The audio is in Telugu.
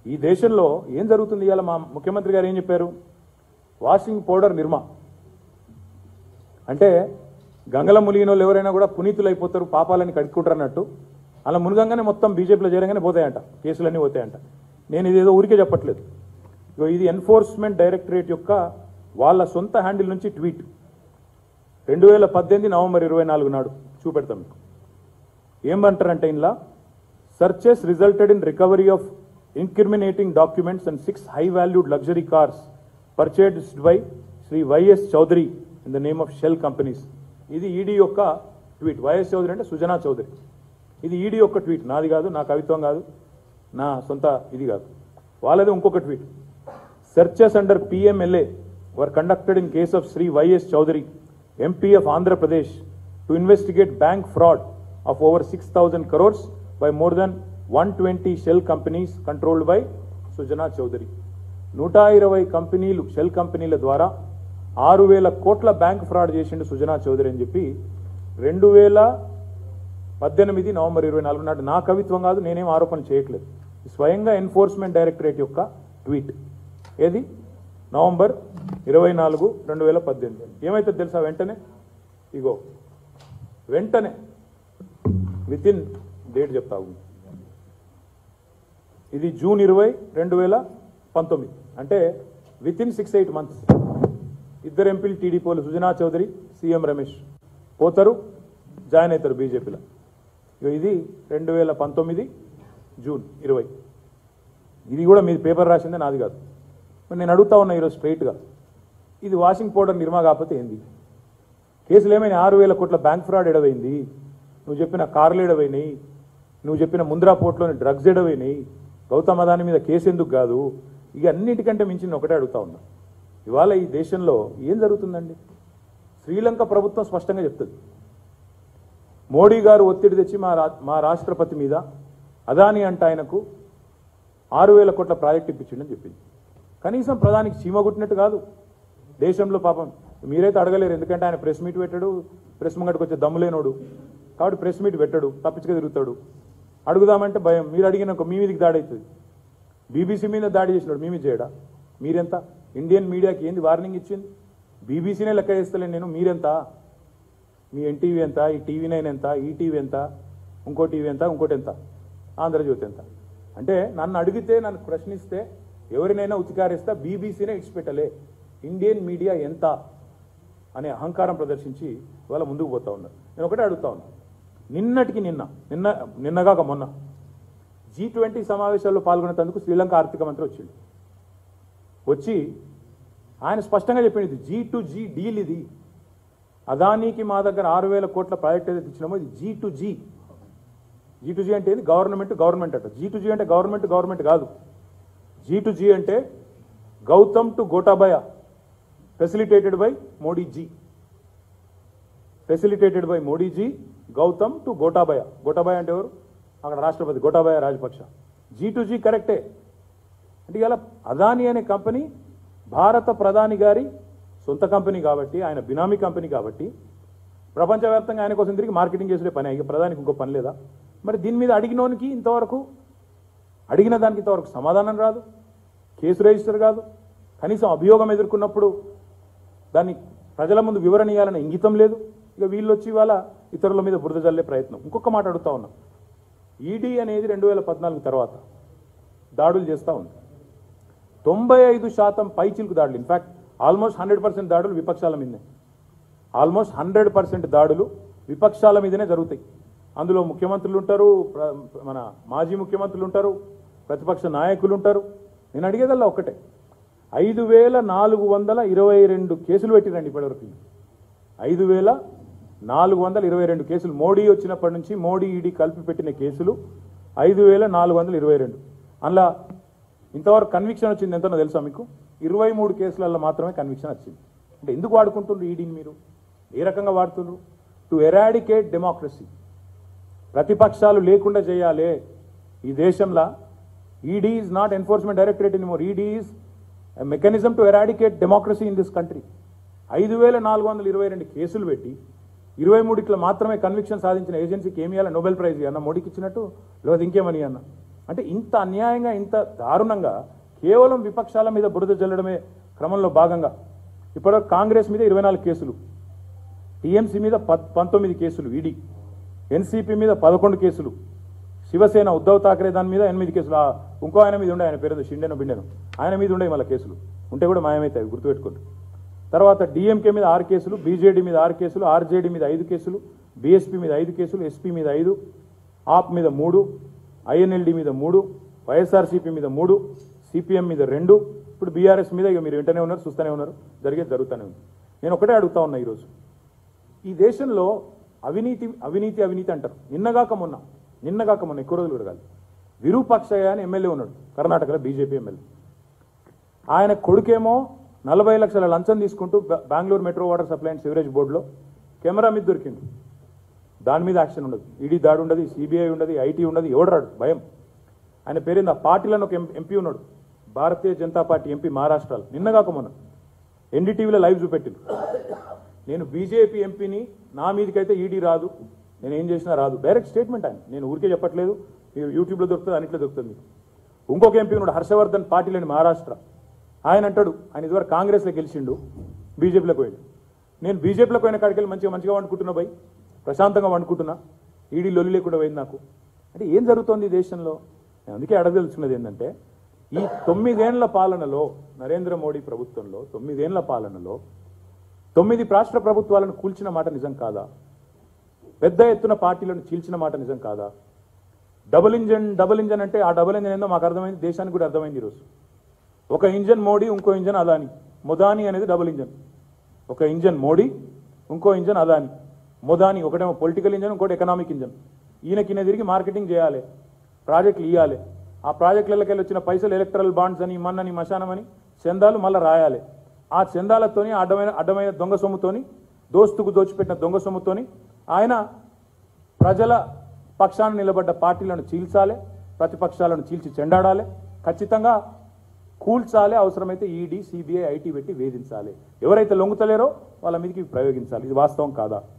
ఈ దేశంలో ఏం జరుగుతుంది ఇవాళ మా ముఖ్యమంత్రి గారు ఏం చెప్పారు వాషింగ్ పౌడర్ నిర్మా అంటే గంగల మునిగిన వాళ్ళు ఎవరైనా కూడా పునీతులు అయిపోతారు పాపాలని కడుక్కుంటారు అన్నట్టు అలా మునగంగానే మొత్తం బీజేపీలో చేరగానే పోతాయంట కేసులన్నీ పోతాయంట నేను ఇదేదో ఊరికే చెప్పట్లేదు ఇగో ఇది ఎన్ఫోర్స్మెంట్ డైరెక్టరేట్ యొక్క వాళ్ళ సొంత హ్యాండిల్ నుంచి ట్వీట్ రెండు వేల పద్దెనిమిది నవంబర్ ఇరవై నాలుగు నాడు చూపెడతాం మీకు ఏమంటారంటే ఇందులో searches resulted in recovery of incriminating documents and six high valued luxury cars purchased by Shri YS Chowdary in the name of shell companies ఇది ఈడీ యొక్క ట్వీట్ వైఎస్ చౌదరి అంటే సుజనా చౌదరి ఇది ఈడీ యొక్క ట్వీట్ నాది కాదు నా కవిత్వం కాదు నా సొంత ఇది కాదు వాళ్ళది ఇంకొక tweet searches under PMLA were conducted in case of Shri YS Chowdary MP of Andhra Pradesh to investigate bank fraud of over six thousand crores by more than one twenty shell companies controlled by Sujana Chowdary నూట ఇరవై కంపెనీలు షెల్ కంపెనీల ద్వారా ఆరు వేల కోట్ల బ్యాంక్ ఫ్రాడ్ చేసిండు సుజనా చౌదరి అని చెప్పి రెండు వేల పద్దెనిమిది నవంబర్ ఇరవై నాలుగు నాడు నా కవిత్వం కాదు నేనేం ఆరోపణ చేయట్లేదు స్వయంగా ఎన్ఫోర్స్మెంట్ డైరెక్టరేట్ యొక్క ట్వీట్ ఏది నవంబర్ ఇరవై నాలుగు రెండు వేల పద్దెనిమిది ఏమైతుంది తెలుసా వెంటనే ఇగో వెంటనే విత్ ఇన్ డేట్ చెప్తా ఉంది ఇది జూన్ ఇరవై రెండు వేల పంతొమ్మిది అంటే with in six eight months ఇద్దరు ఎంపీలు టీడీపీలు సుజనా చౌదరి సీఎం రమేష్ పోతారు జాయిన్ అవుతారు బీజేపీలో ఇగో ఇది రెండు వేల పంతొమ్మిది జూన్ ఇరవై ఇది కూడా మీ పేపర్ రాసిందే నాది కాదు మరి నేను అడుగుతా ఉన్నా ఈరోజు స్ట్రైట్గా ఇది వాషింగ్ పౌడర్ నిర్మా కాకపోతే ఏంది కేసులు ఏమైనా ఆరు వేల కోట్ల బ్యాంక్ ఫ్రాడ్ ఎడవైంది నువ్వు చెప్పిన కార్లు ఎడవైనాయి నువ్వు చెప్పిన ముంద్రా పోర్ట్లోని డ్రగ్స్ ఎడవైనాయి గౌతమ్ అదాని మీద కేసు ఎందుకు కాదు ఇక అన్నిటికంటే మించి నేను ఒకటే అడుగుతా ఉన్నా ఇవాళ ఈ దేశంలో ఏం జరుగుతుందండి శ్రీలంక ప్రభుత్వం స్పష్టంగా చెప్తుంది మోడీ గారు ఒత్తిడి తెచ్చి మా రా మా రాష్ట్రపతి మీద అదాని అంట ఆయనకు ఆరు వేల కోట్ల ప్రాజెక్ట్ ఇప్పించిండని చెప్పింది కనీసం ప్రధానికి చీమ కుట్టినట్టు కాదు దేశంలో పాపం మీరైతే అడగలేరు ఎందుకంటే ఆయన ప్రెస్ మీట్ పెట్టాడు ప్రెస్ ముంగటికి వచ్చే దమ్ము లేనోడు కాబట్టి ప్రెస్ మీట్ పెట్టాడు తప్పించుక తిరుగుతాడు అడుగుదామంటే భయం మీరు అడిగిన మీ మీదకి దాడి అవుతుంది బీబీసీ మీద దాడి చేసినాడు మీ మీద చేయడా మీరెంత ఇండియన్ మీడియాకి ఏంది వార్నింగ్ ఇచ్చింది బీబీసీనే లెక్క చేస్తలేను నేను మీరెంత మీ ఎన్టీవీ ఎంత ఈ టీవీ నైన్ ఎంత ఈ టీవీ ఎంత ఇంకో టీవీ ఎంత ఇంకోటి ఎంత ఆంధ్రజ్యోతి ఎంత అంటే నన్ను అడిగితే నన్ను ప్రశ్నిస్తే ఎవరినైనా ఉతికారిస్తా బీబీసీనే ఇచ్చిపెట్టలే ఇండియన్ మీడియా ఎంత అనే అహంకారం ప్రదర్శించి ఇవాళ ముందుకు పోతా ఉన్నారు నేను ఒకటే అడుగుతా ఉన్నా నిన్నటికి నిన్న నిన్న నిన్నగాక మొన్న జీ ట్వంటీ సమావేశాల్లో పాల్గొనేందుకు శ్రీలంక ఆర్థిక మంత్రి వచ్చిండు వచ్చి ఆయన స్పష్టంగా చెప్పింది జీ టు జీ డీల్ ఇది అదానీకి మా దగ్గర ఆరు వేల కోట్ల ప్రాజెక్ట్ ఏదైతే ఇచ్చినామో ఇది G to G G to G అంటే ఇది గవర్నమెంట్ గవర్నమెంట్ అట జీ టు జీ అంటే గవర్నమెంట్ గవర్నమెంట్ కాదు జీ టు జీ అంటే Gautam to Gotabaya facilitated by Modi ji facilitated by Modiji Gautam to Gotabaya Gotabaya అంటే ఎవరు అక్కడ రాష్ట్రపతి Gotabaya Rajapaksa G to G కరెక్టే అంటే ఇలా అదాని అనే కంపెనీ భారత ప్రధాని గారి సొంత కంపెనీ కాబట్టి ఆయన బినామీ కంపెనీ కాబట్టి ప్రపంచవ్యాప్తంగా ఆయన కోసం తిరిగి మార్కెటింగ్ చేసే పని ఇక ప్రధానికి ఇంకో పని లేదా మరి దీని మీద అడిగినోనికి ఇంతవరకు అడిగిన దానికి ఇంతవరకు సమాధానం రాదు కేసు రిజిస్టర్ కాదు కనీసం అభియోగం ఎదుర్కొన్నప్పుడు దాన్ని ప్రజల ముందు వివరణ ఇవ్వాలనే ఇంగితం లేదు ఇక వీళ్ళు వచ్చి ఇవాళ ఇతరుల మీద బురద జల్లే ప్రయత్నం ఇంకొక మాట అడుగుతా ఉన్నా ఈడీ అనేది రెండు వేల పద్నాలుగు తర్వాత దాడులు చేస్తూ ఉంది తొంభై ఐదు శాతం పైచిలుకు దాడులు ఇన్ఫాక్ట్ ఆల్మోస్ట్ హండ్రెడ్ పర్సెంట్ దాడులు విపక్షాల మీదనే ఆల్మోస్ట్ హండ్రెడ్ పర్సెంట్ దాడులు విపక్షాల మీదనే జరుగుతాయి అందులో ముఖ్యమంత్రులు ఉంటారు ప్ర- మన మాజీ ముఖ్యమంత్రులు ఉంటారు ప్రతిపక్ష నాయకులు ఉంటారు నేను అడిగేదల్లా ఒక్కటే ఐదు వేల నాలుగు వందల ఇరవై రెండు కేసులు పెట్టిరండి ఇప్పటివరకు ఐదు వేల నాలుగు వందల ఇరవై రెండు కేసులు మోడీ వచ్చినప్పటి నుంచి మోడీ ఈడీ కలిపి పెట్టిన కేసులు ఐదు వేల నాలుగు వందల ఇరవై రెండు అందులో ఇంతవరకు కన్విక్షన్ వచ్చింది ఎంతనో తెలుసా మీకు ఇరవై మూడు కేసులలో మాత్రమే కన్విక్షన్ వచ్చింది అంటే ఎందుకు వాడుకుంటున్నారు ఈడీని మీరు ఏ రకంగా వాడుతున్నారు టు ఎరాడికేట్ డెమోక్రసీ ప్రతిపక్షాలు లేకుండా చేయాలి ఈ దేశంలో ED is not enforcement directorate anymore ED is mechanism to eradicate democracy in this country ఐదు వేల నాలుగు వందల ఇరవై రెండు కేసులు పెట్టి ఇరవై మూడిట్లో మాత్రమే కన్విక్షన్ సాధించిన ఏజెన్సీకి ఏమి ఇవ్వాలి నోబెల్ ప్రైజ్ అన్న మోడీకి ఇచ్చినట్టు లేదా ఇంకేమని అన్న అంటే ఇంత అన్యాయంగా ఇంత దారుణంగా కేవలం విపక్షాల మీద బురద జల్లడమే క్రమంలో భాగంగా ఇప్పటివరకు కాంగ్రెస్ మీద ఇరవై నాలుగు కేసులు టీఎంసీ మీద పద్ పంతొమ్మిది కేసులు ఈడీ ఎన్సీపీ మీద పదకొండు కేసులు శివసేన ఉద్ధవ్ ఠాక్రే దాని మీద ఎనిమిది కేసులు ఆ ఇంకో ఆయన మీద ఉండే ఆయన పేరు ఏదో షిండెనో బిండెనో ఆయన మీద ఉండే మళ్ళీ కేసులు ఉంటే కూడా మాయమవుతాయి గుర్తుపెట్టుకోండి తర్వాత డిఎంకే మీద ఆరు కేసులు బీజేడీ మీద ఆరు కేసులు ఆర్జేడీ మీద ఐదు కేసులు బీఎస్పీ మీద ఐదు కేసులు ఎస్పీ మీద ఐదు ఆప్ మీద మూడు ఐఎన్ఎల్డి మీద మూడు వైఎస్ఆర్సీపీ మీద మూడు సిపిఎం మీద రెండు ఇప్పుడు బీఆర్ఎస్ మీద ఇక మీరు వింటనే ఉన్నారు చూస్తూనే ఉన్నారు జరిగేది జరుగుతూనే ఉంది నేను ఒకటే అడుగుతా ఉన్నా ఈరోజు ఈ దేశంలో అవినీతి అవినీతి అవినీతి అంటారు నిన్నగాక మొన్న నిన్నగాక మొన్న ఎక్కువ రోజులు కూడా కాదు విరూపాక్షయ్య అని ఎమ్మెల్యే ఉన్నాడు కర్ణాటకలో బీజేపీ ఎమ్మెల్యే ఆయన కొడుకేమో నలభై లక్షల లంచం తీసుకుంటూ బె- Bengaluru metro water supply and sewerage బోర్డులో కెమెరా మీద దొరికింది దాని మీద యాక్షన్ ఉండదు ఈడీ దాడి ఉండదు సిబిఐ ఉండదు ఐటీ ఉండదు ఎవడు రాడు భయం ఆయన పేరేంది ఆ పార్టీలను ఒక ఎం- ఎంపీ ఉన్నాడు భారతీయ జనతా పార్టీ ఎంపీ మహారాష్ట్రలో నిన్నగాక మొన్న ఎన్డీటీవీలో లైవ్ చూపెట్టింది నేను బీజేపీ ఎంపీని నా మీదకైతే ఈడీ రాదు నేను ఏం చేసినా రాదు డైరెక్ట్ స్టేట్మెంట్ ఆయన నేను ఊరికే చెప్పట్లేదు మీరు యూట్యూబ్లో దొరుకుతుంది అన్నిట్లో దొరుకుతుంది మీకు ఇంకొక ఎంపీ ఉన్నాడు హర్షవర్ధన్ పాటిల్ మహారాష్ట్ర ఆయన అంటాడు ఆయన ఇదివరకు కాంగ్రెస్లో గెలిచిండు బీజేపీలోకి పోయాడు నేను బీజేపీలోకి పోయిన కాడికి వెళ్ళి మంచిగా మంచిగా వండుకుంటున్నా భయ్ ప్రశాంతంగా వండుకుంటున్నా ఈడీ లొల్లి లేకుండా పోయింది నాకు అంటే ఏం జరుగుతోంది ఈ దేశంలో నేను అందుకే అడగదలుచుకున్నది ఏంటంటే ఈ తొమ్మిదేళ్ల పాలనలో నరేంద్ర మోడీ ప్రభుత్వంలో తొమ్మిదేళ్ల పాలనలో తొమ్మిది రాష్ట్ర ప్రభుత్వాలను కూల్చిన మాట నిజం కాదా పెద్ద ఎత్తున పార్టీలను చీల్చిన మాట నిజం కాదా డబుల్ ఇంజన్ డబుల్ ఇంజన్ అంటే ఆ డబుల్ ఇంజన్ ఏందో మాకు అర్థమైంది దేశానికి కూడా అర్థమైంది ఈరోజు ఒక ఇంజన్ మోడీ ఇంకో ఇంజన్ అదాని మొదాని అనేది డబుల్ ఇంజన్ ఒక ఇంజన్ మోడీ ఇంకో ఇంజన్ అదాని మొదాని ఒకటేమో పొలిటికల్ ఇంజన్ ఇంకోటి ఎకనామిక్ ఇంజన్ ఈయనకి ఈయన తిరిగి మార్కెటింగ్ చేయాలి ప్రాజెక్టులు ఇవ్వాలి ఆ ప్రాజెక్టులకి వెళ్ళి వచ్చిన పైసలు ఎలక్ట్రల్ బాండ్స్ అని మన్నని మశానమని చందాలు మళ్ళీ రాయాలి ఆ చందాలతోని అడ్డమైన అడ్డమైన దొంగ సొమ్ముతోని దోస్తుకు దోచిపెట్టిన దొంగ సొమ్ముతోని ఆయన ప్రజల పక్షాన నిలబడ్డ పార్టీలను చీల్చాలి ప్రతిపక్షాలను చీల్చి చెండాడాలి ఖచ్చితంగా కూల్చాలి అవసరమైతే ఈడీ సిబిఐ ఐటీ పెట్టి వేధించాలి ఎవరైతే లొంగుతలేరో వాళ్ళ మీదకి ఇవి ప్రయోగించాలి ఇది వాస్తవం కాదా